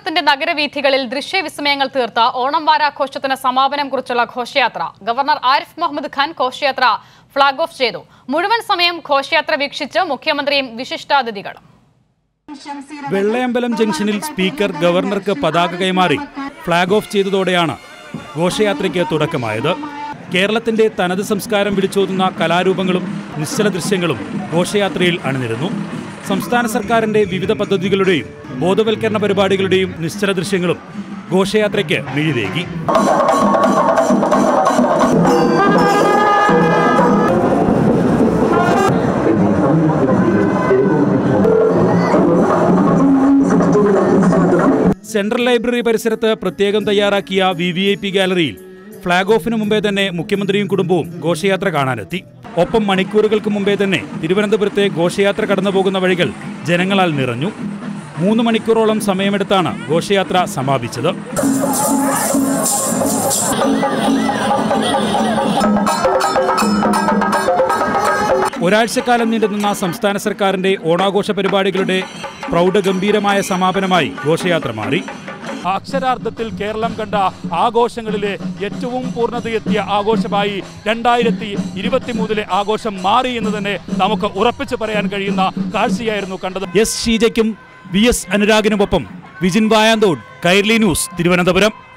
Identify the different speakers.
Speaker 1: കേരളത്തിന്റെ നഗരവീഥികളിൽ ദൃശ്യവിസ്മയങ്ങൾ തീർത്ത ഓണം വാരാഘോഷത്തിന് സമാപനം കുറിച്ചുള്ള ഘോഷയാത്ര ഗവർണർ ആരിഫ് മുഹമ്മദ് ഖാൻ ഘോഷയാത്ര ഫ്ളാഗ് ഓഫ് ചെയ്തു മുഴുവൻ സമയം ഘോഷയാത്ര വീക്ഷിച്ച് മുഖ്യമന്ത്രിയും വിശിഷ്ടാതിഥികളും
Speaker 2: വെള്ളയമ്പലം ജംഗ്ഷനിൽ സ്പീക്കർ ഗവർണർക്ക് പതാക കൈമാറി ഫ്ളാഗ് ഓഫ് ചെയ്തതോടെയാണ് ഘോഷയാത്രയ്ക്ക് തുടക്കമായത് കേരളത്തിന്റെ തനത് സംസ്കാരം വിളിച്ചോതുന്ന കലാരൂപങ്ങളും നിശ്ചല ദൃശ്യങ്ങളും ഘോഷയാത്രയിൽ അണിനിരുന്നു സംസ്ഥാന സർക്കാരിന്റെ വിവിധ പദ്ധതികളുടെയും ബോധവൽക്കരണ പരിപാടികളുടെയും നിശ്ചല ദൃശ്യങ്ങളും ഘോഷയാത്രയ്ക്ക് മിഴിവേകി സെൻട്രൽ ലൈബ്രറി പരിസരത്ത് പ്രത്യേകം തയ്യാറാക്കിയ വി വി ഐ പി ഗാലറിയിൽ ഫ്ളാഗ് ഓഫിന് മുമ്പേ തന്നെ മുഖ്യമന്ത്രിയും കുടുംബവും ഘോഷയാത്ര കാണാനെത്തി ഒപ്പം മണിക്കൂറുകൾക്ക് മുമ്പേ തന്നെ തിരുവനന്തപുരത്തെ ഘോഷയാത്ര കടന്നുപോകുന്ന വഴികൾ ജനങ്ങളാൽ നിറഞ്ഞു മൂന്ന് മണിക്കൂറോളം സമയമെടുത്താണ് ഘോഷയാത്ര സമാപിച്ചത് ഒരാഴ്ചക്കാലം നീണ്ടുനിന്ന സംസ്ഥാന സർക്കാരിന്റെ ഓണാഘോഷ പരിപാടികളുടെ പ്രൗഢഗംഭീരമായ സമാപനമായി ഘോഷയാത്ര മാറി അക്ഷരാർത്ഥത്തിൽ കേരളം കണ്ട ആഘോഷങ്ങളിലെ ഏറ്റവും പൂർണ്ണതയെത്തിയ ആഘോഷമായി രണ്ടായിരത്തി ഇരുപത്തിമൂന്നിലെ ആഘോഷം മാറി എന്ന് തന്നെ നമുക്ക് ഉറപ്പിച്ചു പറയാൻ കഴിയുന്ന കാഴ്ചയായിരുന്നു കണ്ടത് എസ് ഷീജയ്ക്കും വി എസ് അനുരാഗിനുമൊപ്പം വിജിൻ വായാന്തോട് കൈർലി ന്യൂസ് തിരുവനന്തപുരം